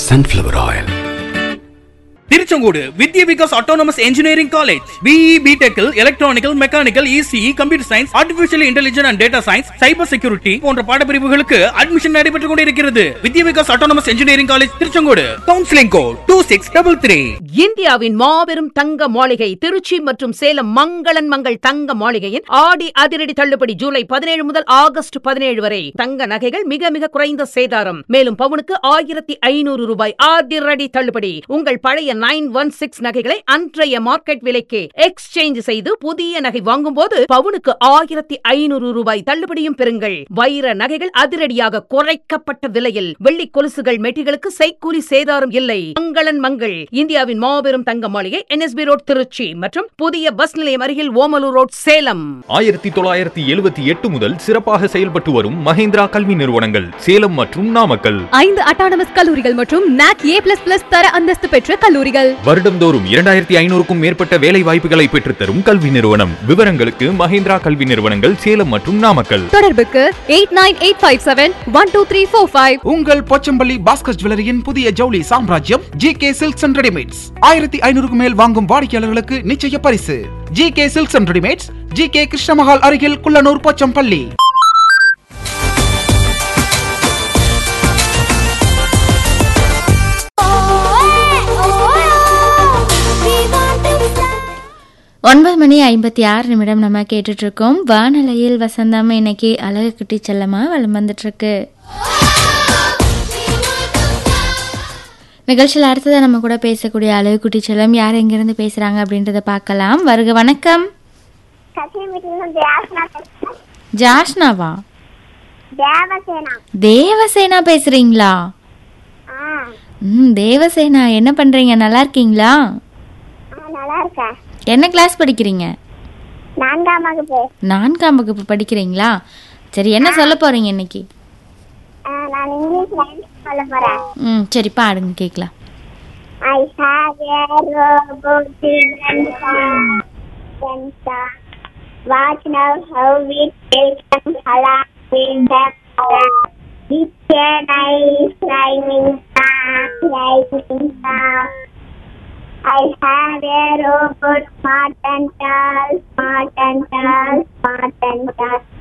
sunflower oil. Tiruchengode Vidya Vikas autonomous engineering college BE பிடெக்கில் electrical mechanical ECE computer science artificial intelligence and data science cyber security போன்ற பாடப்பிரிவுகளுக்கு admission நடைபெற்றுக் கொண்டிருக்கிறது Vidya Vikas autonomous engineering college Tiruchengode counselling code two six double three இந்தியாவின் மாபெரும் தங்க மாளிகை திருச்சி மற்றும் சேலம் மங்களன் மங்கள் தங்க மாளிகையின் ஆடி அதிரடி தள்ளுபடி ஜூலை பதினேழு முதல் ஆகஸ்ட் பதினேழு வரை தங்க நகைகள் மிக மிக குறைந்த சேதாரம் மேலும் பவுனுக்கு ஆயிரத்தி ஐநூறு ரூபாய் அதிரடி தள்ளுபடி உங்கள் பழைய நைன் ஒன் சிக்ஸ் நகைகளை அன்றைய மார்க்கெட் விலைக்கு எக்ஸ்சேஞ்ச் செய்து புதிய நகை வாங்கும் போது பவுனுக்கு ஆயிரத்தி ஐநூறு ரூபாய் தள்ளுபடியும் பெறுங்கள் வைர நகைகள் அதிரடியாக குறைக்கப்பட்ட விலையில் வெள்ளி கொலுசுகள் மெட்டிகளுக்கு செய்கூலி சேதாரம் இல்லை மங்களன் மங்கள் இந்தியாவின் மாபெரும் தங்க மாளிகை என்எஸ்பி ரோட் திருச்சி மற்றும் புதிய பஸ் நிலையம் அருகில் ஓமலூர் ரோட் சேலம் ஆயிரத்தி தொள்ளாயிரத்தி எழுபத்தி எட்டு முதல் சிறப்பாக செயல்பட்டு வரும் மஹேந்திரா கல்வி நிறுவனங்கள் சேலம் மற்றும் நாமக்கல் ஐந்து அட்டானமஸ் கல்லூரிகள் மற்றும் நாக் ஏ பிளஸ் பிளஸ் தர அந்தஸ்து பெற்ற கல்லூரிகள் வருடந்தோறும் இரண்டாயிரத்தி ஐநூறுக்கும் மேற்பட்ட வேலை வாய்ப்புகளை பெற்றுத்தரும் கல்வி நிறுவனம் விவரங்களுக்கு மஹேந்திரா கல்வி நிறுவனங்கள் சேலம் மற்றும் நாமக்கல் தொடர்புக்கு eight nine eight five seven one two three four five உங்கள் போச்சம்பள்ளி பாஸ்கர் ஜுவல்லரியின் புதிய ஜவுளி சாம்ராஜ்யம் G K silks and readymades ஆயிரத்தி ஐநூறுக்கு மேல் வாங்கும் வாடிக்கையாளர்களுக்கு நிச்சய பரிசு G K silks and readymades G K Krishnamahal அருகில் குள்ளனூர் போச்சம்பள்ளி ஒன்பது மணி ஐம்பத்தி ஆறு நிமிடம் நம்ம கேட்டுட்டு இருக்கோம் வானலையில் வசந்தம் இன்னைக்கு அழகு குட்டி செல்லமா வளம் வந்துட்டு இருக்கு நிகழ்ச்சியில் அடுத்ததை நம்ம கூட பேசக்கூடிய அழகு குட்டி செல்லம் யார் எங்கிருந்து பேசுறாங்க அப்படின்றத பார்க்கலாம் வருக வணக்கம் ஜாஷ்னாவா தேவசேனா தேவசேனா பேசுறீங்களா ஆ ம் தேவசேனா என்ன பண்றீங்க நல்லா இருக்கீங்களா ஆ, நல்லா இருக்கேன் என்ன கிளாஸ் படிக்கிறீங்க நான்காம் வகுப்பு நான்காம் வகுப்பு படிக்கிறீங்களா சரி என்ன சொல்ல போறீங்க இன்னைக்கு ஆ, நான் இங்கிலீஷ் லைன்ஸ் சொல்ல போறேன் ம் சரி பாடுங்க கேட்கலாம் I have a robot children sensor. Watch now how we take them along with them. It's a nice shining star, shining star. I have a robot smart and tall, smart and tall, smart and tall.